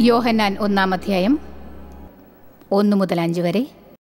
യോഹന്നാൻ ഒന്നാം അധ്യായം ഒന്ന് മുതൽ അഞ്ച് വരെ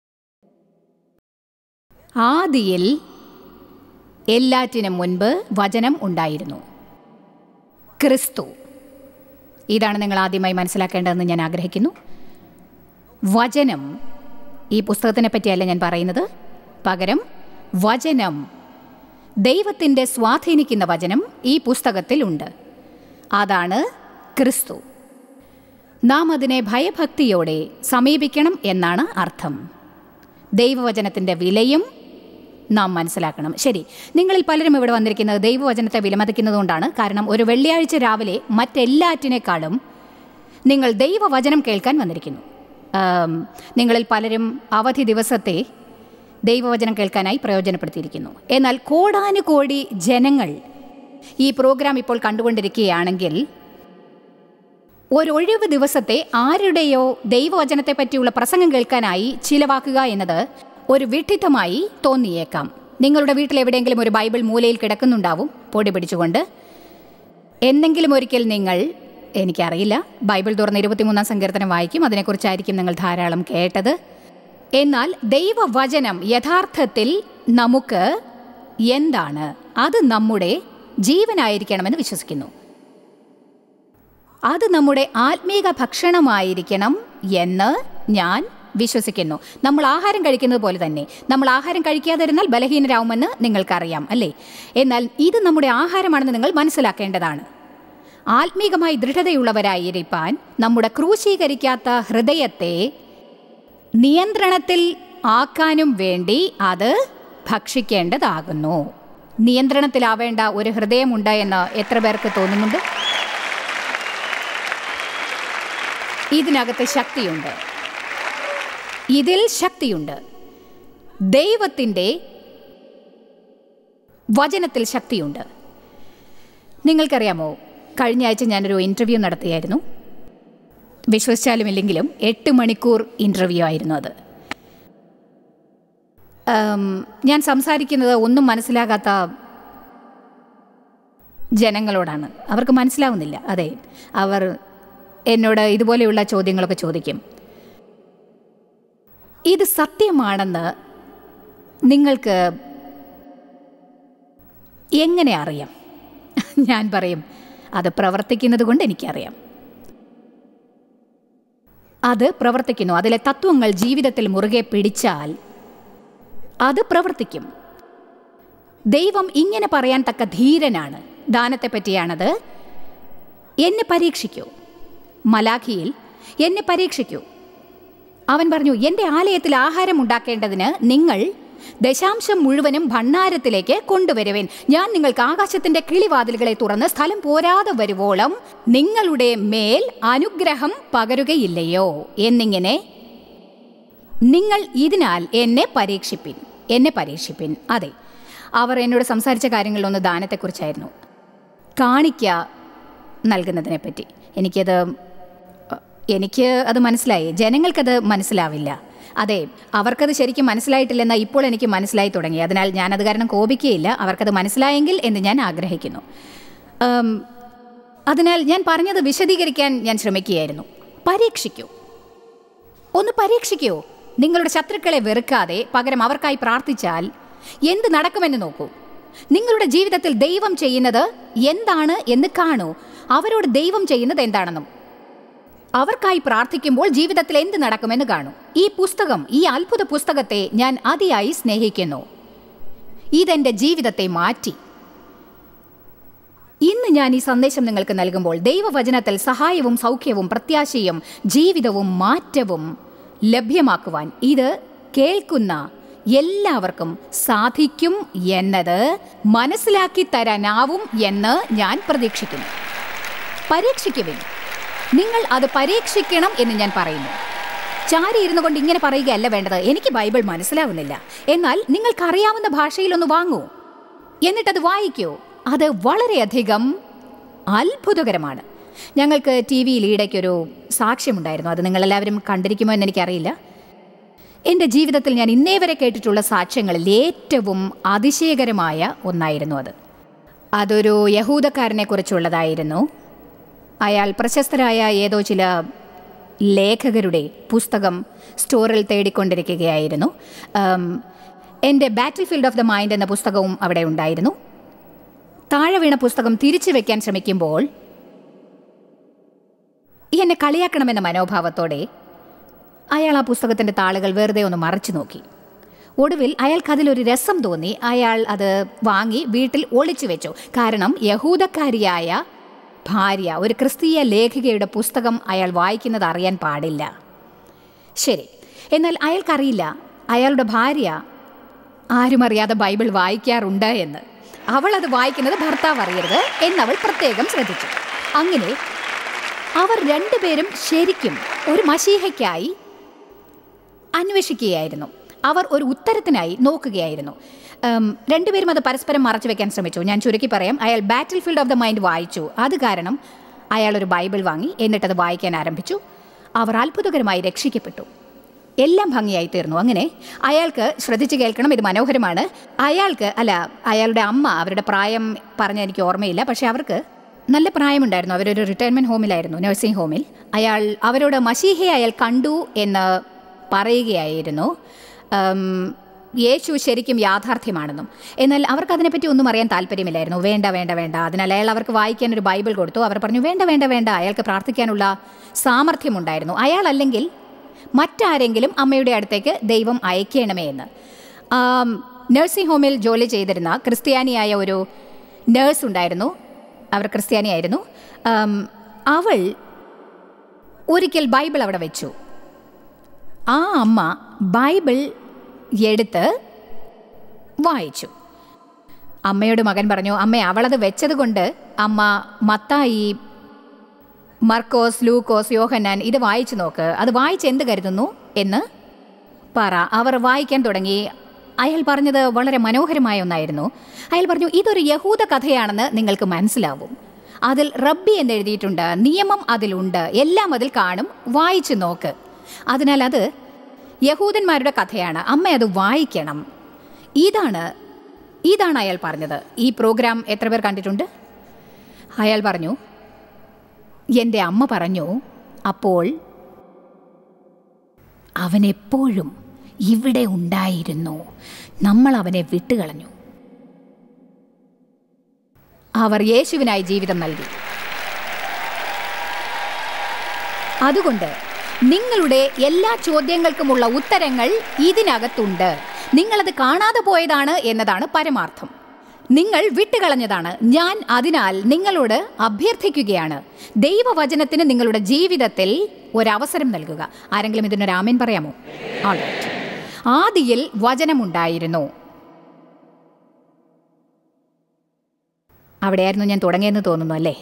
ആദിയിൽ എല്ലാറ്റിനും മുൻപ് വചനം ഉണ്ടായിരുന്നു ക്രിസ്തു ഇതാണ് നിങ്ങൾ ആദ്യമായി മനസ്സിലാക്കേണ്ടതെന്ന് ഞാൻ ആഗ്രഹിക്കുന്നു വചനം ഈ പുസ്തകത്തിനെ പറ്റിയല്ല ഞാൻ പറയുന്നത് പകരം വചനം ദൈവത്തിൻ്റെ സ്വാധീനിക്കുന്ന വചനം ഈ പുസ്തകത്തിലുണ്ട് അതാണ് ക്രിസ്തു നാം അതിനെ ഭയഭക്തിയോടെ സമീപിക്കണം എന്നാണ് അർത്ഥം ദൈവവചനത്തിൻ്റെ വിലയും നാം മനസ്സിലാക്കണം ശരി നിങ്ങളിൽ പലരും ഇവിടെ വന്നിരിക്കുന്നത് ദൈവവചനത്തെ വിലമതിക്കുന്നതുകൊണ്ടാണ് കാരണം ഒരു വെള്ളിയാഴ്ച രാവിലെ മറ്റെല്ലാറ്റിനേക്കാളും നിങ്ങൾ ദൈവവചനം കേൾക്കാൻ വന്നിരിക്കുന്നു ആം, നിങ്ങളിൽ പലരും അവധി ദിവസത്തെ ദൈവവചനം കേൾക്കാനായി പ്രയോജനപ്പെടുത്തിയിരിക്കുന്നു എന്നാൽ കോടാനുകോടി ജനങ്ങൾ ഈ പ്രോഗ്രാം ഇപ്പോൾ കണ്ടുകൊണ്ടിരിക്കുകയാണെങ്കിൽ ഒരൊഴിവ് ദിവസത്തെ ആരുടെയോ ദൈവവചനത്തെ പറ്റിയുള്ള പ്രസംഗം കേൾക്കാനായി ചിലവാക്കുക എന്നത് ഒരു വിഡ്ഢിത്തമായി തോന്നിയേക്കാം നിങ്ങളുടെ വീട്ടിൽ എവിടെയെങ്കിലും ഒരു ബൈബിൾ മൂലയിൽ കിടക്കുന്നുണ്ടാവും പൊടി പിടിച്ചുകൊണ്ട് എന്നെങ്കിലും ഒരിക്കൽ നിങ്ങൾ എനിക്കറിയില്ല ബൈബിൾ തുറന്ന് ഇരുപത്തിമൂന്നാം സങ്കീർത്തനം വായിക്കും അതിനെക്കുറിച്ചായിരിക്കും നിങ്ങൾ ധാരാളം കേട്ടത് എന്നാൽ ദൈവവചനം യഥാർത്ഥത്തിൽ നമുക്ക് എന്താണ് അത് നമ്മുടെ ജീവനായിരിക്കണമെന്ന് വിശ്വസിക്കുന്നു അത് നമ്മുടെ ആത്മീക ഭക്ഷണമായിരിക്കണം എന്ന് ഞാൻ വിശ്വസിക്കുന്നു നമ്മൾ ആഹാരം കഴിക്കുന്നത് പോലെ തന്നെ നമ്മൾ ആഹാരം കഴിക്കാതിരുന്നാൽ ബലഹീനരാകുമെന്ന് നിങ്ങൾക്കറിയാം അല്ലേ എന്നാൽ ഇത് നമ്മുടെ ആഹാരമാണെന്ന് നിങ്ങൾ മനസ്സിലാക്കേണ്ടതാണ് ആത്മീകമായി ദൃഢതയുള്ളവരായിരിക്കാൻ നമ്മുടെ ക്രൂശീകരിക്കാത്ത ഹൃദയത്തെ നിയന്ത്രണത്തിൽ ആക്കാനും വേണ്ടി അത് ഭക്ഷിക്കേണ്ടതാകുന്നു നിയന്ത്രണത്തിലാവേണ്ട ഒരു ഹൃദയമുണ്ട് എന്ന് എത്ര പേർക്ക് തോന്നുന്നുണ്ട് ഇതിനകത്ത് ശക്തിയുണ്ട് ഇതിൽ ശക്തിയുണ്ട് ദൈവത്തിൻ്റെ വചനത്തിൽ ശക്തിയുണ്ട് നിങ്ങൾക്കറിയാമോ കഴിഞ്ഞ ആഴ്ച ഞാനൊരു ഇൻ്റർവ്യൂ നടത്തിയായിരുന്നു വിശ്വസിച്ചാലും ഇല്ലെങ്കിലും എട്ട് മണിക്കൂർ ഇൻ്റർവ്യൂ ആയിരുന്നു അത് ആം, ഞാൻ സംസാരിക്കുന്നത് ഒന്നും മനസ്സിലാകാത്ത ജനങ്ങളോടാണ് അവർക്ക് മനസ്സിലാവുന്നില്ല അതെ അവർ എന്നോട് ഇതുപോലെയുള്ള ചോദ്യങ്ങളൊക്കെ ചോദിക്കും ഇത് സത്യമാണെന്ന് നിങ്ങൾക്ക് എങ്ങനെ അറിയാം ഞാൻ പറയും അത് പ്രവർത്തിക്കുന്നത് കൊണ്ട് എനിക്കറിയാം അത് പ്രവർത്തിക്കുന്നു അതിലെ തത്വങ്ങൾ ജീവിതത്തിൽ മുറുകെ പിടിച്ചാൽ അത് പ്രവർത്തിക്കും ദൈവം ഇങ്ങനെ പറയാൻ തക്ക ധീരനാണ് ദാനത്തെ പറ്റിയാണത് എന്നെ പരീക്ഷിക്കൂ മലാഖിയിൽ എന്നെ പരീക്ഷിക്കൂ അവൻ പറഞ്ഞു എൻ്റെ ആലയത്തിൽ ആഹാരം ഉണ്ടാക്കേണ്ടതിന് നിങ്ങൾ ദശാംശം മുഴുവനും ഭണ്ണാരത്തിലേക്ക് കൊണ്ടുവരുവേൻ ഞാൻ നിങ്ങൾക്ക് ആകാശത്തിന്റെ കിളിവാതിലുകളെ തുറന്ന് സ്ഥലം പോരാതെ വരുവോളം നിങ്ങളുടെ മേൽ അനുഗ്രഹം പകരുകയില്ലയോ എന്നിങ്ങനെ നിങ്ങൾ ഇതിനാൽ എന്നെ പരീക്ഷിപ്പിൻ എന്നെ പരീക്ഷിപ്പിൻ അതെ അവർ എന്നോട് സംസാരിച്ച കാര്യങ്ങളിലൊന്ന് ദാനത്തെക്കുറിച്ചായിരുന്നു കാണിക്ക നൽകുന്നതിനെപ്പറ്റി എനിക്കത് എനിക്ക് അത് മനസ്സിലായി ജനങ്ങൾക്കത് മനസ്സിലാവില്ല അതെ അവർക്കത് ശരിക്കും മനസ്സിലായിട്ടില്ലെന്ന് ഇപ്പോൾ എനിക്ക് മനസ്സിലായി തുടങ്ങി അതിനാൽ ഞാനത് കാരണം കോപിക്കുകയില്ല അവർക്കത് മനസ്സിലായെങ്കിൽ എന്ന് ഞാൻ ആഗ്രഹിക്കുന്നു ആം, അതിനാൽ ഞാൻ പറഞ്ഞത് വിശദീകരിക്കാൻ ഞാൻ ശ്രമിക്കുകയായിരുന്നു പരീക്ഷിക്കൂ ഒന്ന് പരീക്ഷിക്കൂ നിങ്ങളുടെ ശത്രുക്കളെ വെറുക്കാതെ പകരം അവർക്കായി പ്രാർത്ഥിച്ചാൽ എന്ത് നടക്കുമെന്ന് നോക്കൂ നിങ്ങളുടെ ജീവിതത്തിൽ ദൈവം ചെയ്യുന്നത് എന്താണ് എന്ന് കാണൂ അവരോട് ദൈവം ചെയ്യുന്നത് എന്താണെന്നും അവർക്കായി പ്രാർത്ഥിക്കുമ്പോൾ ജീവിതത്തിൽ എന്ത് നടക്കുമെന്ന് കാണൂ ഈ പുസ്തകം ഈ അത്ഭുത പുസ്തകത്തെ ഞാൻ അതിയായി സ്നേഹിക്കുന്നു ഇതെന്റെ ജീവിതത്തെ മാറ്റി ഇന്ന് ഞാൻ ഈ സന്ദേശം നിങ്ങൾക്ക് നൽകുമ്പോൾ ദൈവവചനത്തിൽ സഹായവും സൗഖ്യവും പ്രത്യാശയും ജീവിതവും മാറ്റവും ലഭ്യമാക്കുവാൻ ഇത് കേൾക്കുന്ന എല്ലാവർക്കും സാധിക്കും എന്നത് മനസ്സിലാക്കി തരാനാവും എന്ന് ഞാൻ പ്രതീക്ഷിക്കുന്നു പരീക്ഷിക്കുവിൻ നിങ്ങൾ അത് പരീക്ഷിക്കണം എന്ന് ഞാൻ പറയുന്നു ചാരി ഇരുന്നു കൊണ്ട് ഇങ്ങനെ പറയുകയല്ല വേണ്ടത് എനിക്ക് ബൈബിൾ മനസ്സിലാവുന്നില്ല എന്നാൽ നിങ്ങൾക്കറിയാവുന്ന ഭാഷയിലൊന്ന് വാങ്ങൂ എന്നിട്ടത് വായിക്കൂ അത് വളരെയധികം അത്ഭുതകരമാണ് ഞങ്ങൾക്ക് ടി വിയിൽ ഈയിടയ്ക്കൊരു സാക്ഷ്യമുണ്ടായിരുന്നു അത് നിങ്ങളെല്ലാവരും കണ്ടിരിക്കുമോ എന്ന് എനിക്കറിയില്ല എൻ്റെ ജീവിതത്തിൽ ഞാൻ ഇന്നേ വരെ കേട്ടിട്ടുള്ള സാക്ഷ്യങ്ങളിൽ ഏറ്റവും അതിശയകരമായ ഒന്നായിരുന്നു അത് അതൊരു യഹൂദക്കാരനെ കുറിച്ചുള്ളതായിരുന്നു അയാൾ പ്രശസ്തരായ ഏതോ ചില ലേഖകരുടെ പുസ്തകം സ്റ്റോറിൽ തേടിക്കൊണ്ടിരിക്കുകയായിരുന്നു ഉം, എൻ്റെ battlefield of the mind എന്ന പുസ്തകവും അവിടെ ഉണ്ടായിരുന്നു താഴെ വീണ പുസ്തകം തിരിച്ചു വെക്കാൻ ശ്രമിക്കുമ്പോൾ എന്നെ കളിയാക്കണമെന്ന മനോഭാവത്തോടെ അയാൾ ആ പുസ്തകത്തിൻ്റെ താളുകൾ വെറുതെ ഒന്ന് മറച്ചു നോക്കി ഒടുവിൽ അയാൾക്ക് അതിലൊരു രസം തോന്നി അയാൾ അത് വാങ്ങി വീട്ടിൽ ഒളിച്ചു വെച്ചു കാരണം യഹൂദക്കാരിയായ ഭാര്യ ഒരു ക്രിസ്തീയ ലേഖികയുടെ പുസ്തകം അയാൾ വായിക്കുന്നത് അറിയാൻ പാടില്ല ശരി എന്നാൽ അയാൾക്കറിയില്ല അയാളുടെ ഭാര്യ ആരും അറിയാതെ ബൈബിൾ വായിക്കാറുണ്ട് എന്ന് അവൾ അത് വായിക്കുന്നത് ഭർത്താവ് അറിയരുത് എന്നവൾ പ്രത്യേകം ശ്രദ്ധിച്ചു അങ്ങനെ അവർ രണ്ടുപേരും ശരിക്കും ഒരു മഷീഹയ്ക്കായി അന്വേഷിക്കുകയായിരുന്നു അവർ ഒരു ഉത്തരത്തിനായി നോക്കുകയായിരുന്നു ഉം, രണ്ടുപേരും അത് പരസ്പരം മറച്ചു വെക്കാൻ ശ്രമിച്ചു ഞാൻ ചുരുക്കി പറയാം അയാൾ battlefield of the mind വായിച്ചു അത് കാരണം അയാൾ ഒരു ബൈബിൾ വാങ്ങി എന്നിട്ടത് വായിക്കാൻ ആരംഭിച്ചു അവർ അത്ഭുതകരമായി രക്ഷിക്കപ്പെട്ടു എല്ലാം ഭംഗിയായി തീർന്നു അങ്ങനെ അയാൾക്ക് ശ്രദ്ധിച്ച് കേൾക്കണം ഇത് മനോഹരമാണ് അയാൾക്ക് അല്ല അയാളുടെ അമ്മ അവരുടെ പ്രായം പറഞ്ഞ എനിക്ക് ഓർമ്മയില്ല പക്ഷേ അവർക്ക് നല്ല പ്രായമുണ്ടായിരുന്നു അവരൊരു റിട്ടയർമെൻറ്റ് ഹോമിലായിരുന്നു നഴ്സിംഗ് ഹോമിൽ അയാൾ അവരോട് മഷീഹയെ അയാൾ കണ്ടു എന്ന് പറയുകയായിരുന്നു ഉം, യേശു ശരിക്കും യാഥാർത്ഥ്യമാണെന്നും എന്നാൽ അവർക്ക് അതിനെപ്പറ്റി ഒന്നും അറിയാൻ താല്പര്യമില്ലായിരുന്നു വേണ്ട വേണ്ട വേണ്ട അതിനാൽ അയാൾ അവർക്ക് വായിക്കാൻ ഒരു ബൈബിൾ കൊടുത്തു അവർ പറഞ്ഞു വേണ്ട വേണ്ട വേണ്ട അയാൾക്ക് പ്രാർത്ഥിക്കാനുള്ള സാമർഥ്യമുണ്ടായിരുന്നു അയാൾ അല്ലെങ്കിൽ മറ്റാരെങ്കിലും അമ്മയുടെ അടുത്തേക്ക് ദൈവം അയക്കണമേ എന്ന് ആം, നഴ്സിംഗ് ഹോമിൽ ജോലി ചെയ്തിരുന്ന ക്രിസ്ത്യാനിയായ ഒരു നേഴ്സ് ഉണ്ടായിരുന്നു അവർ ക്രിസ്ത്യാനിയായിരുന്നു ആം, അവൾ ഒരിക്കൽ ബൈബിൾ അവിടെ വെച്ചു ആ അമ്മ ബൈബിൾ എടുത്ത് വായിച്ചു അമ്മയോട് മകൻ പറഞ്ഞു അമ്മ അവളത് വെച്ചത് കൊണ്ട് അമ്മ മത്തായി മർക്കോസ് ലൂക്കോസ് യോഹന്നാൻ ഇത് വായിച്ചു നോക്ക് അത് വായിച്ച് എന്ത് കരുതുന്നു എന്ന് പറ അവർ വായിക്കാൻ തുടങ്ങി അയാൾ പറഞ്ഞത് വളരെ മനോഹരമായ ഒന്നായിരുന്നു അയാൾ പറഞ്ഞു ഇതൊരു യഹൂദ കഥയാണെന്ന് നിങ്ങൾക്ക് മനസ്സിലാവും അതിൽ റബ്ബി എന്ന് എഴുതിയിട്ടുണ്ട് നിയമം അതിലുണ്ട് എല്ലാം അതിൽ കാണും വായിച്ചു നോക്ക് അതിനാൽ അത് യഹൂദന്മാരുടെ കഥയാണ് അമ്മ അത് വായിക്കണം ഇതാണ് ഇതാണ് അയാൾ പറഞ്ഞത് ഈ പ്രോഗ്രാം എത്ര പേർ കണ്ടിട്ടുണ്ട് അയാൾ പറഞ്ഞു എൻ്റെ അമ്മ പറഞ്ഞു അപ്പോൾ അവൻ എപ്പോഴും ഇവിടെ ഉണ്ടായിരുന്നു നമ്മൾ അവനെ വിട്ടുകളഞ്ഞു അവർ യേശുവിനായി ജീവിതം നൽകി അതുകൊണ്ട് നിങ്ങളുടെ എല്ലാ ചോദ്യങ്ങൾക്കുമുള്ള ഉത്തരങ്ങൾ ഇതിനകത്തുണ്ട് നിങ്ങളത് കാണാതെ പോയതാണ് എന്നതാണ് പരമാർത്ഥം നിങ്ങൾ വിട്ടുകളഞ്ഞതാണ് ഞാൻ അതിനാൽ നിങ്ങളോട് അഭ്യർത്ഥിക്കുകയാണ് ദൈവവചനത്തിന് നിങ്ങളുടെ ജീവിതത്തിൽ ഒരവസരം നൽകുക ആരെങ്കിലും ഇതിനൊരു ആമേൻ പറയാമോ All right. ആദിയിൽ വചനമുണ്ടായിരുന്നു അവിടെയായിരുന്നു ഞാൻ തുടങ്ങിയെന്ന് തോന്നുന്നു അല്ലേ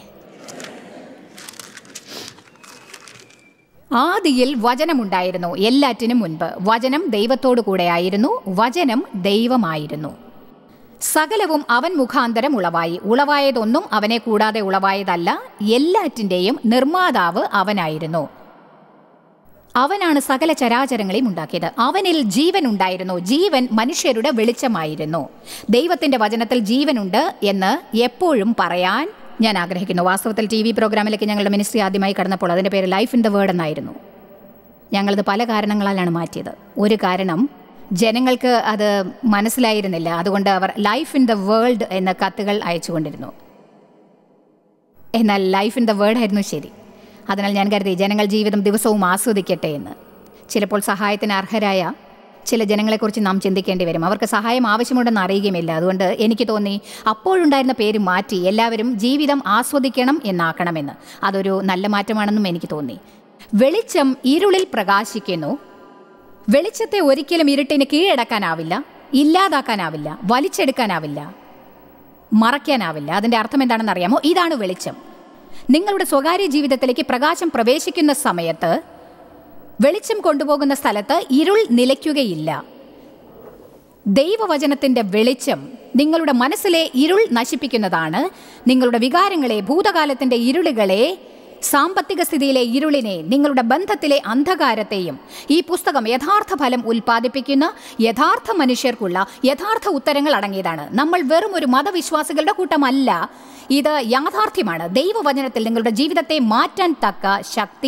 ആദിയിൽ വചനമുണ്ടായിരുന്നു എല്ലാറ്റിനും മുൻപ് വചനം ദൈവത്തോടു കൂടെയായിരുന്നു വചനം ദൈവമായിരുന്നു സകലവും അവൻ മുഖാന്തരം ഉളവായി ഉളവായതൊന്നും അവനെ കൂടാതെ ഉളവായതല്ല എല്ലാറ്റിൻ്റെയും നിർമ്മാതാവ് അവനായിരുന്നു അവനാണ് സകല ചരാചരങ്ങളെയും ഉണ്ടാക്കിയത് അവനിൽ ജീവൻ ഉണ്ടായിരുന്നു ജീവൻ മനുഷ്യരുടെ വെളിച്ചമായിരുന്നു ദൈവത്തിന്റെ വചനത്തിൽ ജീവനുണ്ട് എന്ന് എപ്പോഴും പറയാൻ ഞാൻ ആഗ്രഹിക്കുന്നു വാസ്തവത്തിൽ ടി വി പ്രോഗ്രാമിലേക്ക് ഞങ്ങളുടെ മിനിസ്ട്രി ആദ്യമായി കടന്നപ്പോൾ അതിൻ്റെ പേര് ലൈഫ് ഇൻ ദ വേർഡ് എന്നായിരുന്നു ഞങ്ങളത് പല കാരണങ്ങളാലാണ് മാറ്റിയത് ഒരു കാരണം ജനങ്ങൾക്ക് അത് മനസ്സിലായിരുന്നില്ല അതുകൊണ്ട് അവർ ലൈഫ് ഇൻ ദ വേൾഡ് എന്ന കത്തുകൾ അയച്ചുകൊണ്ടിരുന്നു എന്നാൽ ലൈഫ് ഇൻ ദ വേർഡ് ആയിരുന്നു ശരി അതിനാൽ ഞാൻ കരുതി ജനങ്ങൾ ജീവിതം ദിവസവും ആസ്വദിക്കട്ടെ എന്ന് ചിലപ്പോൾ സഹായത്തിന് അർഹരായ ചില ജനങ്ങളെക്കുറിച്ച് നാം ചിന്തിക്കേണ്ടി വരും അവർക്ക് സഹായം ആവശ്യമുണ്ടെന്ന് അറിയുകയുമില്ല അതുകൊണ്ട് എനിക്ക് തോന്നി അപ്പോഴുണ്ടായിരുന്ന പേര് മാറ്റി എല്ലാവരും ജീവിതം ആസ്വദിക്കണം എന്നാക്കണമെന്ന് അതൊരു നല്ല മാറ്റമാണെന്നും എനിക്ക് തോന്നി വെളിച്ചം ഇരുളിൽ പ്രകാശിക്കുന്നു വെളിച്ചത്തെ ഒരിക്കലും ഇരുട്ടിന് കീഴടക്കാനാവില്ല ഇല്ലാതാക്കാനാവില്ല വലിച്ചെടുക്കാനാവില്ല മറയ്ക്കാനാവില്ല അതിൻ്റെ അർത്ഥം എന്താണെന്ന് അറിയാമോ ഇതാണ് വെളിച്ചം നിങ്ങളുടെ സ്വകാര്യ ജീവിതത്തിലേക്ക് പ്രകാശം പ്രവേശിക്കുന്ന സമയത്ത് വെളിച്ചം കൊണ്ടുപോകുന്ന സ്ഥലത്ത് ഇരുൾ നിലയ്ക്കുകയില്ല ദൈവവചനത്തിന്റെ വെളിച്ചം നിങ്ങളുടെ മനസ്സിലെ ഇരുൾ നശിപ്പിക്കുന്നതാണ് നിങ്ങളുടെ വികാരങ്ങളെ ഭൂതകാലത്തിന്റെ ഇരുളുകളെ സാമ്പത്തിക സ്ഥിതിയിലെ ഇരുളിനെ നിങ്ങളുടെ ബന്ധത്തിലെ അന്ധകാരത്തെയും ഈ പുസ്തകം യഥാർത്ഥ ഫലം ഉൽപ്പാദിപ്പിക്കുന്ന യഥാർത്ഥ മനുഷ്യർക്കുള്ള യഥാർത്ഥ ഉത്തരങ്ങൾ അടങ്ങിയതാണ് നമ്മൾ വെറും ഒരു മതവിശ്വാസികളുടെ കൂട്ടമല്ല ഇത് യാഥാർത്ഥ്യമാണ് ദൈവവചനത്തിൽ നിങ്ങളുടെ ജീവിതത്തെ മാറ്റാൻ തക്ക ശക്തി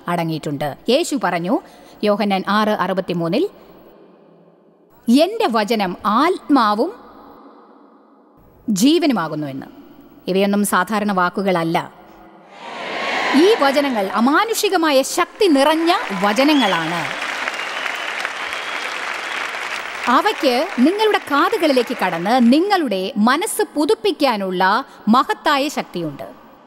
അടങ്ങിയിട്ടുണ്ട് യേശു പറഞ്ഞു യോഹന്നാൻ ആറ് അറുപത്തിമൂന്നിൽ എൻ്റെ വചനം ആത്മാവും ജീവനുമാകുന്നുവെന്ന് ഇവയൊന്നും സാധാരണ വാക്കുകളല്ല ഈ വചനങ്ങൾ അമാനുഷികമായ ശക്തി നിറഞ്ഞ വചനങ്ങളാണ് അവയ്ക്ക് നിങ്ങളുടെ കാതുകളിലേക്ക് കടന്ന് നിങ്ങളുടെ മനസ്സ് പുതുപ്പിക്കാനുള്ള മഹത്തായ ശക്തിയുണ്ട്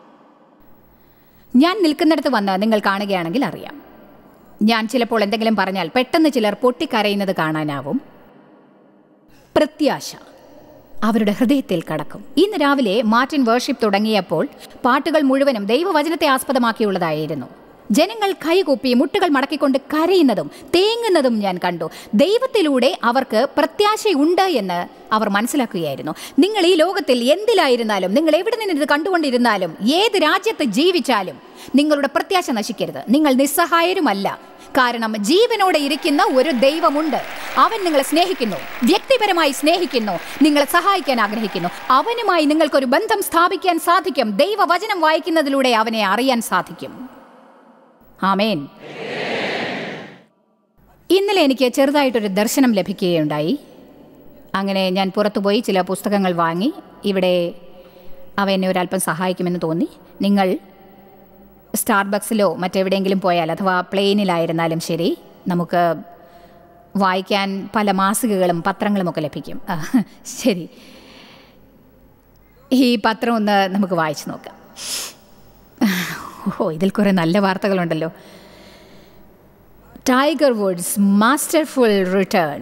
ഞാൻ നിൽക്കുന്നിടത്ത് വന്ന് നിങ്ങൾ കാണുകയാണെങ്കിൽ അറിയാം ഞാൻ ചിലപ്പോൾ എന്തെങ്കിലും പറഞ്ഞാൽ പെട്ടെന്ന് ചിലർ പൊട്ടിക്കരയുന്നത് കാണാനാവും പ്രത്യാശ അവരുടെ ഹൃദയത്തിൽ കടക്കും ഇന്ന് രാവിലെ മാർട്ടിൻ വേർഷിപ്പ് തുടങ്ങിയപ്പോൾ പാട്ടുകൾ മുഴുവനും ദൈവവചനത്തെ ആസ്പദമാക്കിയുള്ളതായിരുന്നു ജനങ്ങൾ കൈകൂപ്പി മുട്ടുകൾ മടക്കിക്കൊണ്ട് കരയുന്നതും തേങ്ങുന്നതും ഞാൻ കണ്ടു ദൈവത്തിലൂടെ അവർക്ക് പ്രത്യാശയുണ്ട് എന്ന് അവർ മനസ്സിലാക്കുകയായിരുന്നു നിങ്ങൾ ഈ ലോകത്തിൽ എന്തിലായിരുന്നാലും നിങ്ങൾ എവിടെ നിന്ന് ഇത് കണ്ടുകൊണ്ടിരുന്നാലും ഏത് രാജ്യത്ത് ജീവിച്ചാലും നിങ്ങളുടെ പ്രത്യാശ നശിക്കരുത് നിങ്ങൾ നിസ്സഹായരുമല്ല കാരണം ജീവനോടെ ഇരിക്കുന്ന ഒരു ദൈവമുണ്ട് അവൻ നിങ്ങളെ സ്നേഹിക്കുന്നു വ്യക്തിപരമായി സ്നേഹിക്കുന്നു നിങ്ങളെ സഹായിക്കാൻ ആഗ്രഹിക്കുന്നു അവനുമായി നിങ്ങൾക്കൊരു ബന്ധം സ്ഥാപിക്കാൻ സാധിക്കും ദൈവവചനം വായിക്കുന്നതിലൂടെ അവനെ അറിയാൻ സാധിക്കും ആമേൻ ഇന്നലെ എനിക്ക് ചെറുതായിട്ടൊരു ദർശനം ലഭിക്കുകയുണ്ടായി അങ്ങനെ ഞാൻ പുറത്തുപോയി ചില പുസ്തകങ്ങൾ വാങ്ങി ഇവിടെ അവ എന്നെ ഒരല്പം സഹായിക്കുമെന്ന് തോന്നി നിങ്ങൾ സ്റ്റാർബക്സിലോ മറ്റെവിടെയെങ്കിലും പോയാൽ അഥവാ പ്ലെയിനിലായിരുന്നാലും ശരി നമുക്ക് വായിക്കാൻ പല മാസികകളും പത്രങ്ങളുമൊക്കെ ലഭിക്കും ആ, ശരി ഈ പത്രം ഒന്ന് നമുക്ക് വായിച്ചു നോക്കാം ഓ ഇതിൽ കുറേ നല്ല വാർത്തകളുണ്ടല്ലോ ടൈഗർ വുഡ്സ് മാസ്റ്റർഫുൾ റിട്ടേൺ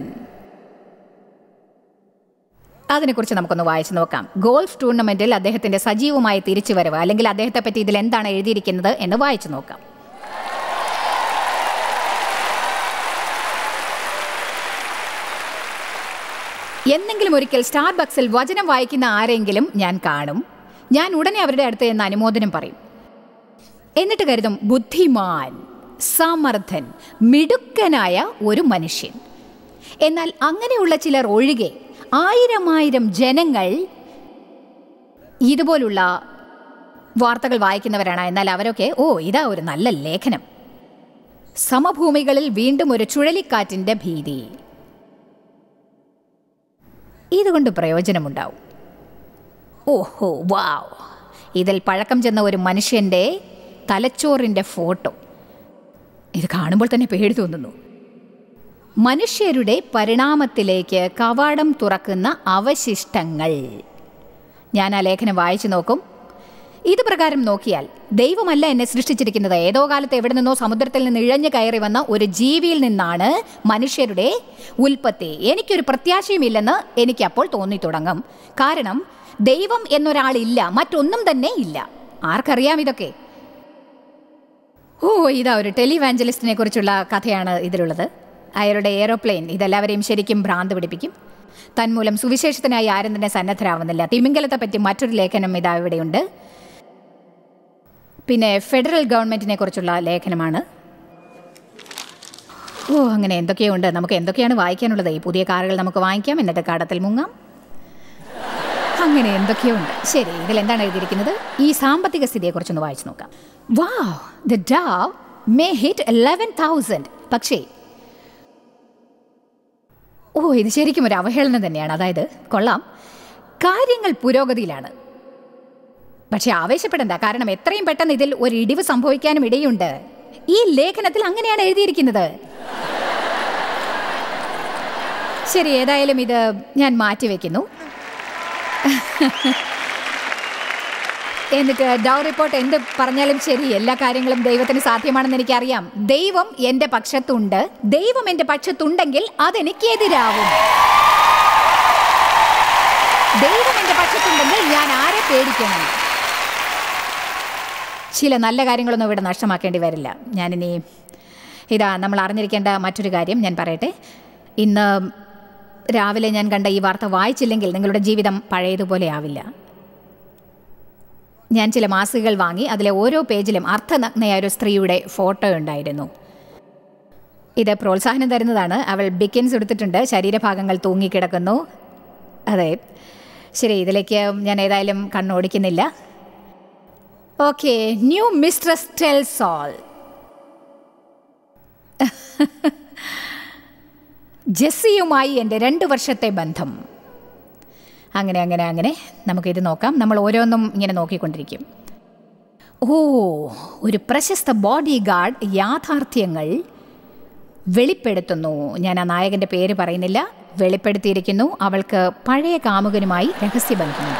അതിനെക്കുറിച്ച് നമുക്കൊന്ന് വായിച്ചു നോക്കാം ഗോൾഫ് ടൂർണമെന്റിൽ അദ്ദേഹത്തിന്റെ സജീവമായ തിരിച്ചുവരവ് അല്ലെങ്കിൽ അദ്ദേഹത്തെ പറ്റി ഇതിൽ എന്താണ് എഴുതിയിരിക്കുന്നത് എന്ന് വായിച്ചു നോക്കാം എന്നെങ്കിലും ഒരിക്കൽ സ്റ്റാർബക്സിൽ വചനം വായിക്കുന്ന ആരെങ്കിലും ഞാൻ കാണും ഞാൻ ഉടനെ അവരുടെ അടുത്ത് എന്ന് അനുമോദനം പറയും എന്നിട്ട് കരുതും ബുദ്ധിമാൻ സമർത്ഥൻ മിടുക്കനായ ഒരു മനുഷ്യൻ എന്നാൽ അങ്ങനെയുള്ള ചിലർ ഒഴികെ ആയിരം ആയിരം ജനങ്ങൾ ഇതുപോലുള്ള വാർത്തകൾ വായിക്കുന്നവരാണ് എന്നാൽ അവരൊക്കെ ഓ ഇതാ ഒരു നല്ല ലേഖനം സമഭൂമികളിൽ വീണ്ടും ഒരു ചുഴലിക്കാറ്റിന്റെ ഭീതി ഇതുകൊണ്ട് പ്രയോജനമുണ്ടാവും ഓഹോ വാവ് ഇതിൽ പഴക്കം ചെന്ന ഒരു മനുഷ്യൻ്റെ തലച്ചോറിൻ്റെ ഫോട്ടോ ഇത് കാണുമ്പോൾ തന്നെ പേടി തോന്നുന്നു മനുഷ്യരുടെ പരിണാമത്തിലേക്ക് കവാടം തുറക്കുന്ന അവശിഷ്ടങ്ങൾ ഞാൻ ആ ലേഖനം വായിച്ചു നോക്കും ഇത് പ്രകാരം നോക്കിയാൽ ദൈവമല്ല എന്നെ സൃഷ്ടിച്ചിരിക്കുന്നത് ഏതോ കാലത്ത് എവിടെ നിന്നോ സമുദ്രത്തിൽ നിന്ന് ഇഴഞ്ഞു കയറി വന്ന ഒരു ജീവിയിൽ നിന്നാണ് മനുഷ്യരുടെ ഉൽപ്പത്തി എനിക്കൊരു പ്രത്യാശയുമില്ലെന്ന് എനിക്ക് അപ്പോൾ തോന്നി തുടങ്ങും കാരണം ദൈവം എന്നൊരാളില്ല മറ്റൊന്നും തന്നെ ഇല്ല ആർക്കറിയാം ഇതൊക്കെ ഓ ഇതാ ഒരു ടെലിവാഞ്ചലിസ്റ്റിനെ കുറിച്ചുള്ള കഥയാണ് ഇതിലുള്ളത് അയാളുടെ എയ്റോപ്ലെയിൻ ഇതെല്ലാവരെയും ശരിക്കും ഭ്രാന്ത് പിടിപ്പിക്കും തന്മൂലം സുവിശേഷത്തിനായി ആരും തന്നെ സന്നദ്ധരാവുന്നില്ല തിമിംഗലത്തെ പറ്റി മറ്റൊരു ലേഖനം ഇതാ ഇവിടെയുണ്ട് പിന്നെ ഫെഡറൽ ഗവൺമെൻറ്റിനെ കുറിച്ചുള്ള ലേഖനമാണ് ഓ അങ്ങനെ എന്തൊക്കെയോ ഉണ്ട് നമുക്ക് എന്തൊക്കെയാണ് വായിക്കാനുള്ളത് ഈ പുതിയ കാറുകൾ നമുക്ക് വാങ്ങിക്കാം എന്നിട്ട് കടത്തിൽ മുങ്ങാം അങ്ങനെ എന്തൊക്കെയോ ഉണ്ട് ശരി ഇതിൽ എന്താണ് എഴുതിയിരിക്കുന്നത് ഈ സാമ്പത്തിക സ്ഥിതിയെക്കുറിച്ചൊന്ന് വായിച്ചു നോക്കാം വാ the Dow may hit eleven thousand പക്ഷേ ഓ ഇത് ശരിക്കും ഒരു അവഹേളനം തന്നെയാണ് അതായത് കൊള്ളാം കാര്യങ്ങൾ പുരോഗതിയിലാണ് പക്ഷെ ആവേശപ്പെടണ്ട കാരണം എത്രയും പെട്ടെന്ന് ഇതിൽ ഒരു ഇടിവ് സംഭവിക്കാനും ഇടയുണ്ട് ഈ ലേഖനത്തിൽ അങ്ങനെയാണ് എഴുതിയിരിക്കുന്നത് ശരി ഏതായാലും ഇത് ഞാൻ മാറ്റിവെക്കുന്നു എന്നിട്ട് ഡൗ റിപ്പോർട്ട് എന്ത് പറഞ്ഞാലും ശരി എല്ലാ കാര്യങ്ങളും ദൈവത്തിന് സാധ്യമാണെന്ന് എനിക്കറിയാം ദൈവം എൻ്റെ പക്ഷത്തുണ്ട് ദൈവം എൻ്റെ പക്ഷത്തുണ്ടെങ്കിൽ അതെനിക്കെതിരാവും ദൈവം എൻ്റെ പക്ഷത്തുണ്ടെങ്കിൽ ഞാൻ ആരെ പേടിക്കണം ചില നല്ല കാര്യങ്ങളൊന്നും ഇവിടെ നഷ്ടമാക്കേണ്ടി വരില്ല ഞാനിനി ഇതാ നമ്മൾ അറിഞ്ഞിരിക്കേണ്ട മറ്റൊരു കാര്യം ഞാൻ പറയട്ടെ ഇന്ന് രാവിലെ ഞാൻ കണ്ട ഈ വാർത്ത വായിച്ചില്ലെങ്കിൽ നിങ്ങളുടെ ജീവിതം പഴയതുപോലെ ആവില്ല ഞാൻ ചില മാസികകൾ വാങ്ങി അതിലെ ഓരോ പേജിലും അർത്ഥനഗ്നയായ ഒരു സ്ത്രീയുടെ ഫോട്ടോ ഉണ്ടായിരുന്നു ഇത് പ്രോത്സാഹനം തരുന്നതാണ് അവൾ ബിക്കിൻസ് എടുത്തിട്ടുണ്ട് ശരീരഭാഗങ്ങൾ തൂങ്ങിക്കിടക്കുന്നു അതെ ശരി ഇതിലേക്ക് ഞാൻ ഏതായാലും കണ്ണോടിക്കുന്നില്ല okay new mistress tells all ജെസ്സിയുമായി എൻ്റെ രണ്ട് വർഷത്തെ ബന്ധം അങ്ങനെ അങ്ങനെ അങ്ങനെ നമുക്കിത് നോക്കാം നമ്മൾ ഓരോന്നും ഇങ്ങനെ നോക്കിക്കൊണ്ടിരിക്കും ഓ ഒരു പ്രശസ്ത ബോഡി ഗാർഡ് യാഥാർത്ഥ്യങ്ങൾ വെളിപ്പെടുത്തുന്നു ഞാൻ ആ നായകൻ്റെ പേര് പറയുന്നില്ല വെളിപ്പെടുത്തിയിരിക്കുന്നു അവൾക്ക് പഴയ കാമുകനുമായി രഹസ്യബന്ധമുണ്ട്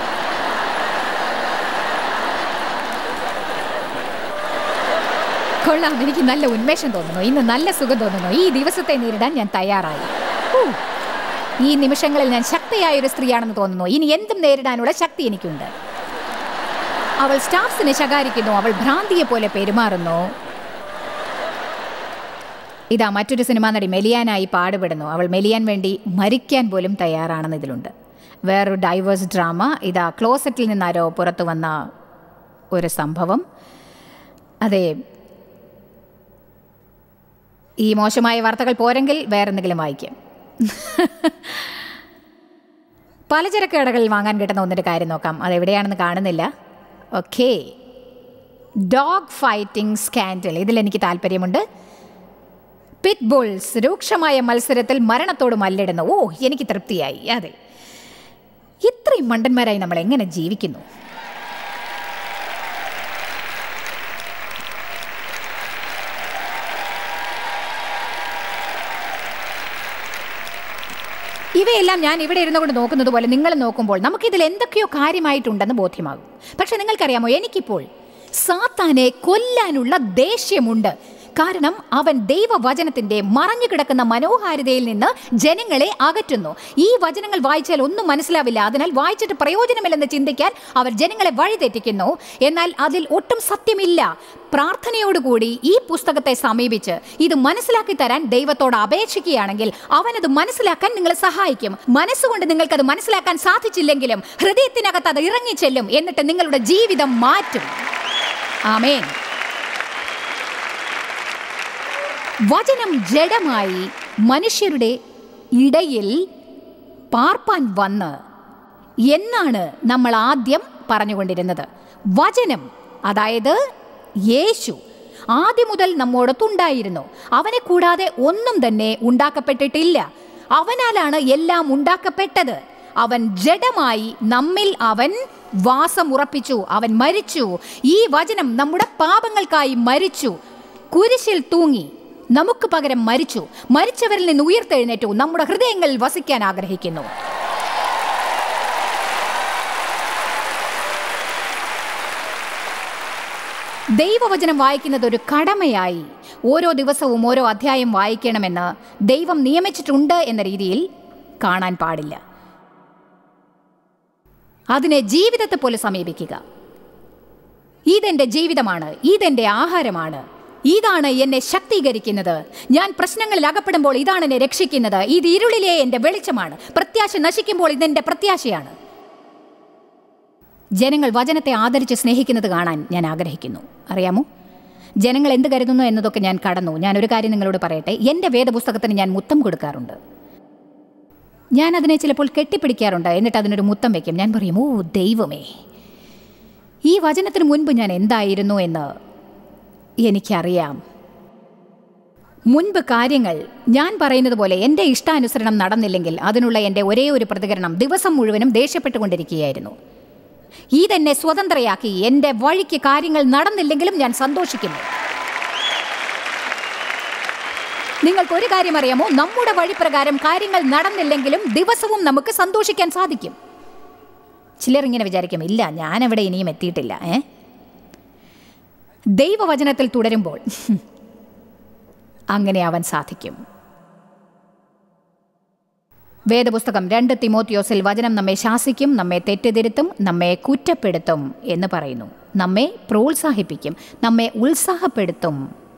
കൊള്ളാം എനിക്ക് നല്ല ഉന്മേഷം തോന്നുന്നു ഇന്ന് നല്ല സുഖം തോന്നുന്നു ഈ ദിവസത്തെ നേരിടാൻ ഞാൻ തയ്യാറായി ഹൂ. ഈ നിമിഷങ്ങളിൽ ഞാൻ ശക്തിയായ ഒരു സ്ത്രീയാണെന്ന് തോന്നുന്നു ഇനി എന്തും നേരിടാനുള്ള ശക്തി എനിക്കുണ്ട് അവൾ സ്റ്റാഫ്സിനെ ശകാരിക്കുന്നു അവൾ ഭ്രാന്തിയെ പോലെ പെരുമാറുന്നു ഇതാ മറ്റൊരു സിനിമാ നടി മെലിയാനായി പാടുപെടുന്നു അവൾ മെലിയാൻ വേണ്ടി മരിക്കാൻ പോലും തയ്യാറാണെന്ന് ഇതിലുണ്ട് വേറൊരു ഡൈവേഴ്സ് ഡ്രാമ ഇതാ ക്ലോസറ്റിൽ നിന്നാരോ പുറത്തു വന്ന ഒരു സംഭവം അതെ ഈ മോശമായ വാർത്തകൾ പോരെങ്കിൽ വേറെന്തെങ്കിലും വായിക്കാം പലചരക്ക് കടകളിൽ വാങ്ങാൻ കിട്ടുന്ന ഒന്നിൻ്റെ കാര്യം നോക്കാം അതെവിടെയാണെന്ന് കാണുന്നില്ല ഓക്കെ ഡോഗ് ഫൈറ്റിംഗ് സ്കാൻഡൽ ഇതിൽ എനിക്ക് താല്പര്യമുണ്ട് പിറ്റ് ബുൾസ് രൂക്ഷമായ മത്സരത്തിൽ മരണത്തോട് മല്ലിടുന്നു ഓ എനിക്ക് തൃപ്തിയായി അതെ ഇത്രയും മണ്ടന്മാരായി നമ്മൾ എങ്ങനെ ജീവിക്കുന്നു ഇവയെല്ലാം ഞാൻ ഇവിടെ ഇരുന്നുകൊണ്ട് നോക്കുന്നത് പോലെ നിങ്ങൾ നോക്കുമ്പോൾ നമുക്കിതിൽ എന്തൊക്കെയോ കാര്യമായിട്ടുണ്ടെന്ന് ബോധ്യമാകും പക്ഷെ നിങ്ങൾക്കറിയാമോ എനിക്കിപ്പോൾ സാത്താനെ കൊല്ലാനുള്ള ദേഷ്യമുണ്ട് കാരണം അവൻ ദൈവവചനത്തിന്റെ മറഞ്ഞു കിടക്കുന്ന മനോഹാരിതയിൽ നിന്ന് ജനങ്ങളെ അകറ്റുന്നു ഈ വചനങ്ങൾ വായിച്ചാൽ ഒന്നും മനസ്സിലാവില്ല അതിനാൽ വായിച്ചിട്ട് പ്രയോജനമില്ലെന്ന് ചിന്തിക്കാൻ അവർ ജനങ്ങളെ വഴിതെറ്റിക്കുന്നു എന്നാൽ അതിൽ ഒട്ടും സത്യമില്ല പ്രാർത്ഥനയോടുകൂടി ഈ പുസ്തകത്തെ സമീപിച്ച് ഇത് മനസ്സിലാക്കി തരാൻ ദൈവത്തോട് അപേക്ഷിക്കുകയാണെങ്കിൽ അവനത് മനസ്സിലാക്കാൻ നിങ്ങളെ സഹായിക്കും മനസ്സുകൊണ്ട് നിങ്ങൾക്കത് മനസ്സിലാക്കാൻ സാധിച്ചില്ലെങ്കിലും ഹൃദയത്തിനകത്ത് അത് ഇറങ്ങിച്ചെല്ലും എന്നിട്ട് നിങ്ങളുടെ ജീവിതം മാറ്റും ആമേൻ വചനം ജഡമായി മനുഷ്യരുടെ ഇടയിൽ പാർപ്പാൻ വന്ന് എന്നാണ് നമ്മൾ ആദ്യം പറഞ്ഞുകൊണ്ടിരുന്നത് വചനം അതായത് യേശു ആദ്യം മുതൽ നമ്മോടൊത്തുണ്ടായിരുന്നു അവനെ കൂടാതെ ഒന്നും തന്നെ ഉണ്ടാക്കപ്പെട്ടിട്ടില്ല അവനാലാണ് എല്ലാം ഉണ്ടാക്കപ്പെട്ടത് അവൻ ജഡമായി നമ്മിൽ അവൻ വാസമുറപ്പിച്ചു അവൻ മരിച്ചു ഈ വചനം നമ്മുടെ പാപങ്ങൾക്കായി മരിച്ചു കുരിശിൽ തൂങ്ങി നമുക്ക് പകരം മരിച്ചു മരിച്ചവരിൽ നിന്ന് ഉയർത്തെഴുന്നേറ്റു നമ്മുടെ ഹൃദയങ്ങളിൽ വസിക്കാൻ ആഗ്രഹിക്കുന്നു ദൈവവചനം വായിക്കുന്നത് ഒരു കടമയായി ഓരോ ദിവസവും ഓരോ അധ്യായം വായിക്കണമെന്ന് ദൈവം നിയമിച്ചിട്ടുണ്ട് എന്ന രീതിയിൽ കാണാൻ പാടില്ല അതിനെ ജീവിതത്തെ പോലെ സമീപിക്കുക ഇതെന്റെ ജീവിതമാണ് ഇതെന്റെ ആഹാരമാണ് ഇതാണ് എന്നെ ശക്തീകരിക്കുന്നത് ഞാൻ പ്രശ്നങ്ങളിൽ അകപ്പെടുമ്പോൾ ഇതാണ് എന്നെ രക്ഷിക്കുന്നത് ഇത് ഇരുളിലെ എന്റെ വെളിച്ചമാണ് പ്രത്യാശ നശിക്കുമ്പോൾ ഇതെന്റെ പ്രത്യാശയാണ് ജനങ്ങൾ വചനത്തെ ആദരിച്ച് സ്നേഹിക്കുന്നത് കാണാൻ ഞാൻ ആഗ്രഹിക്കുന്നു അറിയാമോ ജനങ്ങൾ എന്ത് കരുതുന്നു എന്നതൊക്കെ ഞാൻ കടന്നു ഞാൻ ഒരു കാര്യം നിങ്ങളോട് പറയട്ടെ എൻ്റെ വേദപുസ്തകത്തിന് ഞാൻ മുത്തം കൊടുക്കാറുണ്ട് ഞാൻ അതിനെ ചിലപ്പോൾ കെട്ടിപ്പിടിക്കാറുണ്ട് എന്നിട്ട് അതിനൊരു മുത്തം വയ്ക്കും ഞാൻ പറയും ഓ ദൈവമേ ഈ വചനത്തിന് മുൻപ് ഞാൻ എന്തായിരുന്നു എന്ന് എനിക്കറിയാം മുൻപ് കാര്യങ്ങൾ ഞാൻ പറയുന്നത് പോലെ എൻ്റെ ഇഷ്ടാനുസരണം നടന്നില്ലെങ്കിൽ അതിനുള്ള എൻ്റെ ഒരേ ഒരു പ്രതികരണം ദിവസം മുഴുവനും ദേഷ്യപ്പെട്ടുകൊണ്ടിരിക്കുകയായിരുന്നു ഇതെന്നെ സ്വതന്ത്രയാക്കി എൻ്റെ വഴിക്ക് കാര്യങ്ങൾ നടന്നില്ലെങ്കിലും ഞാൻ സന്തോഷിക്കുന്നു നിങ്ങൾക്ക് ഒരു കാര്യം അറിയാമോ നമ്മുടെ വഴിപ്രകാരം കാര്യങ്ങൾ നടന്നില്ലെങ്കിലും ദിവസവും നമുക്ക് സന്തോഷിക്കാൻ സാധിക്കും ചിലർ ഇങ്ങനെ വിചാരിക്കും ഇല്ല ഞാൻ അവിടെ ഇനിയും എത്തിയിട്ടില്ല ഏ ദൈവവചനത്തിൽ തുടരുമ്പോൾ അങ്ങനെ അവൻ സാധിക്കും വേദപുസ്തകം രണ്ട് തിമോത്തിയോസിൽ വചനം നമ്മെ ശാസിക്കും നമ്മെ തെറ്റിതിരുത്തും നമ്മെ കുറ്റപ്പെടുത്തും എന്ന് പറയുന്നു നമ്മെ പ്രോത്സാഹിപ്പിക്കും നമ്മെ ഉത്സാഹപ്പെടുത്തും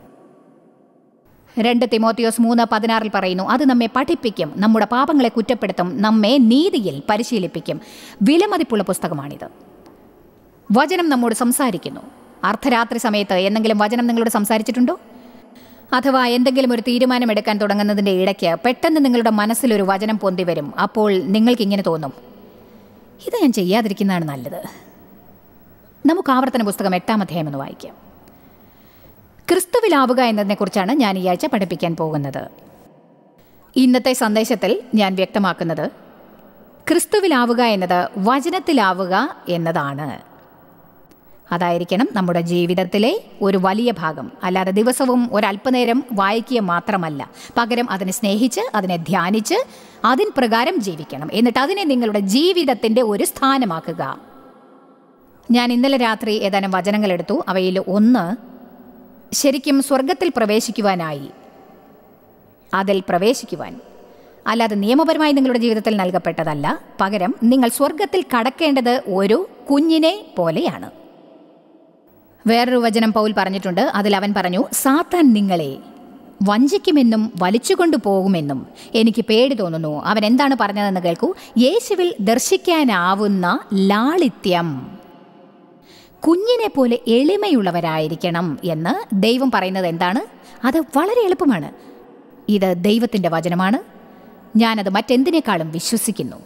രണ്ട് തിമോത്തിയോസ് മൂന്ന് പതിനാറിൽ പറയുന്നു അത് നമ്മെ പഠിപ്പിക്കും നമ്മുടെ പാപങ്ങളെ കുറ്റപ്പെടുത്തും നമ്മെ നീതിയിൽ പരിശീലിപ്പിക്കും വിലമതിപ്പുള്ള പുസ്തകമാണിത് വചനം നമ്മോട് സംസാരിക്കുന്നു അർദ്ധരാത്രി സമയത്ത് എന്തെങ്കിലും വചനം നിങ്ങളോട് സംസാരിച്ചിട്ടുണ്ടോ അഥവാ എന്തെങ്കിലും ഒരു തീരുമാനമെടുക്കാൻ തുടങ്ങുന്നതിൻ്റെ ഇടയ്ക്ക് പെട്ടെന്ന് നിങ്ങളുടെ മനസ്സിലൊരു വചനം പൊന്തി വരും അപ്പോൾ നിങ്ങൾക്ക് ഇങ്ങനെ തോന്നും ഇത് ഞാൻ ചെയ്യാതിരിക്കുന്നതാണ് നല്ലത് നമുക്ക് ആവർത്തന പുസ്തകം എട്ടാം അധ്യായം എന്ന് വായിക്കാം ക്രിസ്തുവിലാവുക എന്നതിനെക്കുറിച്ചാണ് ഞാൻ ഈ ആഴ്ച പഠിപ്പിക്കാൻ പോകുന്നത് ഇന്നത്തെ സന്ദേശത്തിൽ ഞാൻ വ്യക്തമാക്കുന്നത് ക്രിസ്തുവിലാവുക എന്നത് വചനത്തിലാവുക എന്നതാണ് അതായിരിക്കണം നമ്മുടെ ജീവിതത്തിലെ ഒരു വലിയ ഭാഗം അല്ലാതെ ദിവസവും ഒരല്പനേരം വായിക്കുക മാത്രമല്ല പകരം അതിനെ സ്നേഹിച്ച് അതിനെ ധ്യാനിച്ച് അതിൻ പ്രകാരം ജീവിക്കണം എന്നിട്ട് അതിനെ നിങ്ങളുടെ ജീവിതത്തിൻ്റെ ഒരു സ്ഥാനമാക്കുക ഞാൻ ഇന്നലെ രാത്രി ഏതാനും വചനങ്ങൾ എടുത്തു അവയിൽ ഒന്ന് ശരിക്കും സ്വർഗത്തിൽ പ്രവേശിക്കുവാനായി അതിൽ പ്രവേശിക്കുവാൻ അല്ലാതെ നിയമപരമായി നിങ്ങളുടെ ജീവിതത്തിൽ നൽകപ്പെട്ടതല്ല പകരം നിങ്ങൾ സ്വർഗത്തിൽ കടക്കേണ്ടത് ഒരു കുഞ്ഞിനെ പോലെയാണ് വേറൊരു വചനം പൗൽ പറഞ്ഞിട്ടുണ്ട് അതിൽ അവൻ പറഞ്ഞു സാത്താൻ നിങ്ങളെ വഞ്ചിക്കുമെന്നും വലിച്ചുകൊണ്ടു പോകുമെന്നും എനിക്ക് പേടി തോന്നുന്നു അവൻ എന്താണ് പറഞ്ഞതെന്ന് കേൾക്കൂ യേശുവിൽ ദർശിക്കാനാവുന്ന ലാളിത്യം കുഞ്ഞിനെ പോലെ എളിമയുള്ളവരായിരിക്കണം എന്ന് ദൈവം പറയുന്നത് എന്താണ് അത് വളരെ എളുപ്പമാണ് ഇത് ദൈവത്തിൻ്റെ വചനമാണ് ഞാനത് മറ്റെന്തിനേക്കാളും വിശ്വസിക്കുന്നു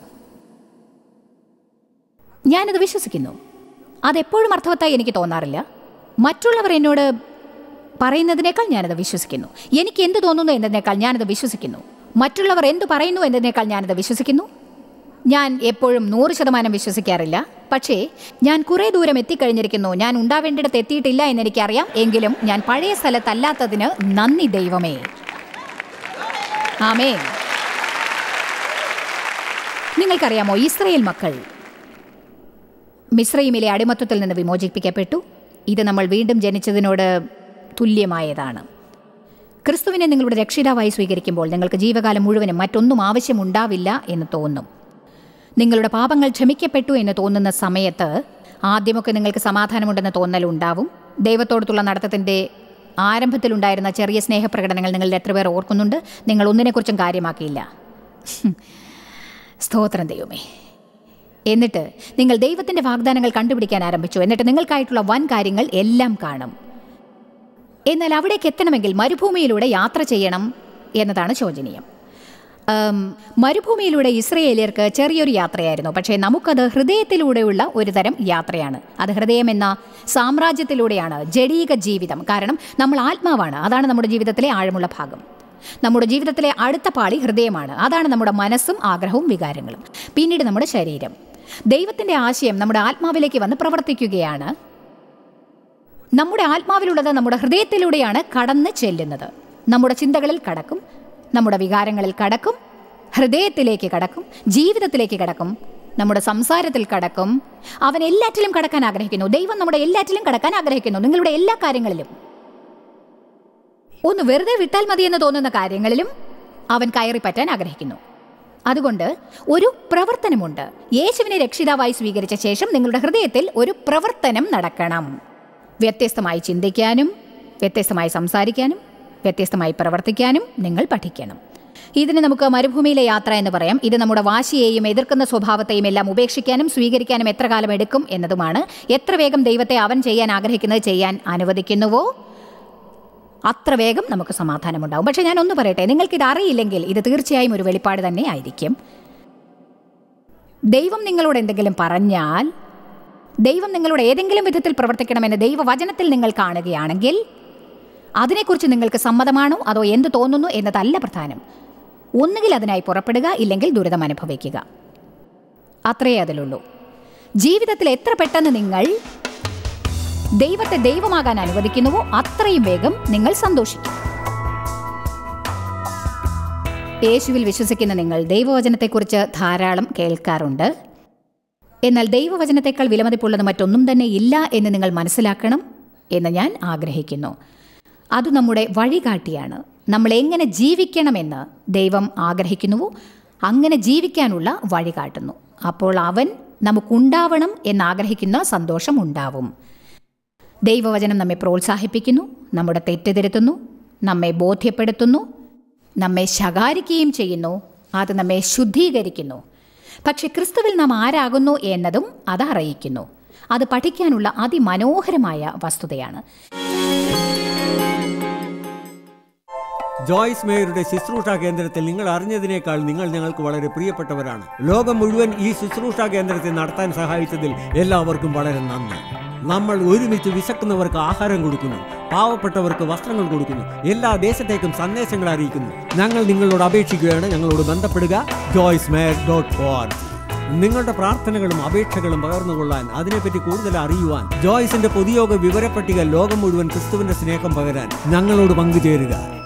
ഞാനത് വിശ്വസിക്കുന്നു അതെപ്പോഴും അർത്ഥവത്തായി എനിക്ക് തോന്നാറില്ല മറ്റുള്ളവർ എന്നോട് പറയുന്നതിനേക്കാൾ ഞാനത് വിശ്വസിക്കുന്നു എനിക്ക് എന്ത് തോന്നുന്നു എന്നതിനേക്കാൾ ഞാനത് വിശ്വസിക്കുന്നു മറ്റുള്ളവർ എന്തു പറയുന്നു എന്നതിനേക്കാൾ ഞാനത് വിശ്വസിക്കുന്നു ഞാൻ എപ്പോഴും നൂറ് ശതമാനം വിശ്വസിക്കാറില്ല പക്ഷേ ഞാൻ കുറേ ദൂരം എത്തിക്കഴിഞ്ഞിരിക്കുന്നു ഞാൻ ഉണ്ടാവേണ്ടിടത്ത് എത്തിയിട്ടില്ല എന്നെനിക്കറിയാം എങ്കിലും ഞാൻ പഴയ സ്ഥലത്തല്ലാത്തതിന് നന്ദി ദൈവമേ ആമേ നിങ്ങൾക്കറിയാമോ ഇസ്രയേൽ മക്കൾ മിശ്രയിമിലെ അടിമത്വത്തിൽ നിന്ന് വിമോചിപ്പിക്കപ്പെട്ടു ഇത് നമ്മൾ വീണ്ടും ജനിച്ചതിനോട് തുല്യമായതാണ് ക്രിസ്തുവിനെ നിങ്ങളുടെ രക്ഷിതാവായി സ്വീകരിക്കുമ്പോൾ നിങ്ങൾക്ക് ജീവകാലം മുഴുവനും മറ്റൊന്നും ആവശ്യമുണ്ടാവില്ല എന്ന് തോന്നും നിങ്ങളുടെ പാപങ്ങൾ ക്ഷമിക്കപ്പെട്ടു എന്ന് തോന്നുന്ന സമയത്ത് ആദ്യമൊക്കെ നിങ്ങൾക്ക് സമാധാനമുണ്ടെന്ന് തോന്നലുണ്ടാവും ദൈവത്തോടത്തുള്ള നടത്തത്തിൻ്റെ ആരംഭത്തിലുണ്ടായിരുന്ന ചെറിയ സ്നേഹപ്രകടനങ്ങൾ നിങ്ങളിൽ എത്ര പേർ ഓർക്കുന്നുണ്ട് നിങ്ങൾ ഒന്നിനെക്കുറിച്ചും കാര്യമാക്കിയില്ല സ്തോത്രം ദൈവമേ എന്നിട്ട് നിങ്ങൾ ദൈവത്തിൻ്റെ വാഗ്ദാനങ്ങൾ കണ്ടുപിടിക്കാൻ ആരംഭിച്ചു എന്നിട്ട് നിങ്ങൾക്കായിട്ടുള്ള വൻ കാര്യങ്ങൾ എല്ലാം കാണും എന്നാൽ അവിടേക്ക് എത്തണമെങ്കിൽ മരുഭൂമിയിലൂടെ യാത്ര ചെയ്യണം എന്നതാണ് ശോചനീയം ആം, മരുഭൂമിയിലൂടെ ഇസ്രയേലിയർക്ക് ചെറിയൊരു യാത്രയായിരുന്നു പക്ഷേ നമുക്കത് ഹൃദയത്തിലൂടെയുള്ള ഒരു തരം യാത്രയാണ് അത് ഹൃദയം എന്ന സാമ്രാജ്യത്തിലൂടെയാണ് ജഡീക ജീവിതം കാരണം നമ്മൾ ആത്മാവാണ് അതാണ് നമ്മുടെ ജീവിതത്തിലെ ആഴമുള്ള ഭാഗം നമ്മുടെ ജീവിതത്തിലെ അടുത്ത പാളി ഹൃദയമാണ് അതാണ് നമ്മുടെ മനസ്സും ആഗ്രഹവും വികാരങ്ങളും പിന്നീട് നമ്മുടെ ശരീരം ദൈവത്തിൻ്റെ ആശയം നമ്മുടെ ആത്മാവിലേക്ക് വന്ന് പ്രവർത്തിക്കുകയാണ് നമ്മുടെ ആത്മാവിലുള്ളത് നമ്മുടെ ഹൃദയത്തിലൂടെയാണ് കടന്ന് ചെല്ലുന്നത് നമ്മുടെ ചിന്തകളിൽ കടക്കും നമ്മുടെ വികാരങ്ങളിൽ കടക്കും ഹൃദയത്തിലേക്ക് കടക്കും ജീവിതത്തിലേക്ക് കടക്കും നമ്മുടെ സംസാരത്തിൽ കടക്കും അവൻ എല്ലാറ്റിലും കടക്കാൻ ആഗ്രഹിക്കുന്നു ദൈവം നമ്മുടെ എല്ലാറ്റിലും കടക്കാൻ ആഗ്രഹിക്കുന്നു നിങ്ങളുടെ എല്ലാ കാര്യങ്ങളിലും ഒന്ന് വെറുതെ വിട്ടാൽ മതിയെന്ന് തോന്നുന്ന കാര്യങ്ങളിലും അവൻ കയറി പറ്റാൻ ആഗ്രഹിക്കുന്നു അതുകൊണ്ട് ഒരു പ്രവർത്തനമുണ്ട് യേശുവിനെ രക്ഷിതാവായി സ്വീകരിച്ച ശേഷം നിങ്ങളുടെ ഹൃദയത്തിൽ ഒരു പ്രവർത്തനം നടക്കണം വ്യത്യസ്തമായി ചിന്തിക്കാനും വ്യത്യസ്തമായി സംസാരിക്കാനും വ്യത്യസ്തമായി പ്രവർത്തിക്കാനും നിങ്ങൾ പഠിക്കണം ഇതിന് നമുക്ക് മരുഭൂമിയിലെ യാത്ര എന്ന് പറയാം ഇത് നമ്മുടെ വാശിയെയും എതിർക്കുന്ന സ്വഭാവത്തെയും എല്ലാം ഉപേക്ഷിക്കാനും സ്വീകരിക്കാനും എത്ര കാലം എടുക്കും എന്നതുമാണ് എത്ര വേഗം ദൈവത്തെ അവൻ ചെയ്യാൻ ആഗ്രഹിക്കുന്നത് ചെയ്യാൻ അനുവദിക്കുന്നുവോ അത്ര വേഗം നമുക്ക് സമാധാനമുണ്ടാവും പക്ഷേ ഞാൻ ഒന്ന് പറയട്ടെ നിങ്ങൾക്കിത് അറിയില്ലെങ്കിൽ ഇത് തീർച്ചയായും ഒരു വെളിപ്പാട് തന്നെ ആയിരിക്കും ദൈവം നിങ്ങളോട് എന്തെങ്കിലും പറഞ്ഞാൽ ദൈവം നിങ്ങളോട് ഏതെങ്കിലും വിധത്തിൽ പ്രവർത്തിക്കണമെന്ന് ദൈവവചനത്തിൽ നിങ്ങൾ കാണുകയാണെങ്കിൽ അതിനെക്കുറിച്ച് നിങ്ങൾക്ക് സമ്മതമാണോ അതോ എന്ത് തോന്നുന്നു എന്നതല്ല പ്രധാനം ഒന്നുകിൽ അതിനായി പുറപ്പെടുക ഇല്ലെങ്കിൽ ദുരിതം അനുഭവിക്കുക അത്രയേ അതിലുള്ളൂ ജീവിതത്തിൽ എത്ര പെട്ടെന്ന് നിങ്ങൾ ദൈവത്തെ ദൈവമാകാൻ അനുവദിക്കുന്നുവോ അത്രയും വേഗം നിങ്ങൾ സന്തോഷിക്കും യേശുവിൽ വിശ്വസിക്കുന്ന നിങ്ങൾ ദൈവവചനത്തെക്കുറിച്ച് ധാരാളം കേൾക്കാറുണ്ട് എന്നാൽ ദൈവവചനത്തെക്കാൾ വിലമതിപ്പുള്ളത് മറ്റൊന്നും തന്നെ ഇല്ല എന്ന് നിങ്ങൾ മനസ്സിലാക്കണം എന്ന് ഞാൻ ആഗ്രഹിക്കുന്നു അത് നമ്മുടെ വഴികാട്ടിയാണ് നമ്മൾ എങ്ങനെ ജീവിക്കണമെന്ന് ദൈവം ആഗ്രഹിക്കുന്നുവോ അങ്ങനെ ജീവിക്കാനുള്ള വഴി കാട്ടുന്നു അപ്പോൾ അവൻ നമുക്കുണ്ടാവണം എന്നാഗ്രഹിക്കുന്ന സന്തോഷം ഉണ്ടാവും ദൈവവചനം നമ്മെ പ്രോത്സാഹിപ്പിക്കുന്നു നമ്മുടെ തെറ്റ് തിരുത്തുന്നു നമ്മെ ബോധ്യപ്പെടുത്തുന്നു നമ്മെ ശകാരിക്കുകയും ചെയ്യുന്നു അത് നമ്മെ ശുദ്ധീകരിക്കുന്നു പക്ഷെ ക്രിസ്തുവിൽ നാം ആരാകുന്നു എന്നതും അത് അറിയിക്കുന്നു അത് പഠിക്കാനുള്ള അതിമനോഹരമായ വസ്തുതയാണ് ജോയ്സ് മേയറുടെ ശുശ്രൂഷ കേന്ദ്രത്തിൽ നിങ്ങൾ അറിഞ്ഞതിനേക്കാൾ നിങ്ങൾ ഞങ്ങൾക്ക് വളരെ പ്രിയപ്പെട്ടവരാണ് ലോകം മുഴുവൻ ഈ ശുശ്രൂഷ കേന്ദ്രത്തെ നടത്താൻ സഹായിച്ചതിൽ എല്ലാവർക്കും വളരെ നന്ദി നമ്മൾ ഒരുമിച്ച് വിശക്കുന്നവർക്ക് ആഹാരം കൊടുക്കുന്നു പാവപ്പെട്ടവർക്ക് വസ്ത്രങ്ങൾ കൊടുക്കുന്നു എല്ലാ ദേശത്തേക്കും സന്ദേശങ്ങൾ അറിയിക്കുന്നു ഞങ്ങൾ നിങ്ങളോട് അപേക്ഷിക്കുകയാണ് ഞങ്ങളോട് ബന്ധപ്പെടുക ജോയ്സ് മേയർ ഡോട്ട് ഓർഗ് നിങ്ങളുടെ പ്രാർത്ഥനകളും അപേക്ഷകളും പകർന്നുകൊള്ളാൻ അതിനെപ്പറ്റി കൂടുതൽ അറിയുവാൻ ജോയ്സിന്റെ പൊതുയോഗ വിവരപ്പട്ടിക ലോകം മുഴുവൻ ക്രിസ്തുവിന്റെ സ്നേഹം പകരാൻ ഞങ്ങളോട് പങ്കുചേരുക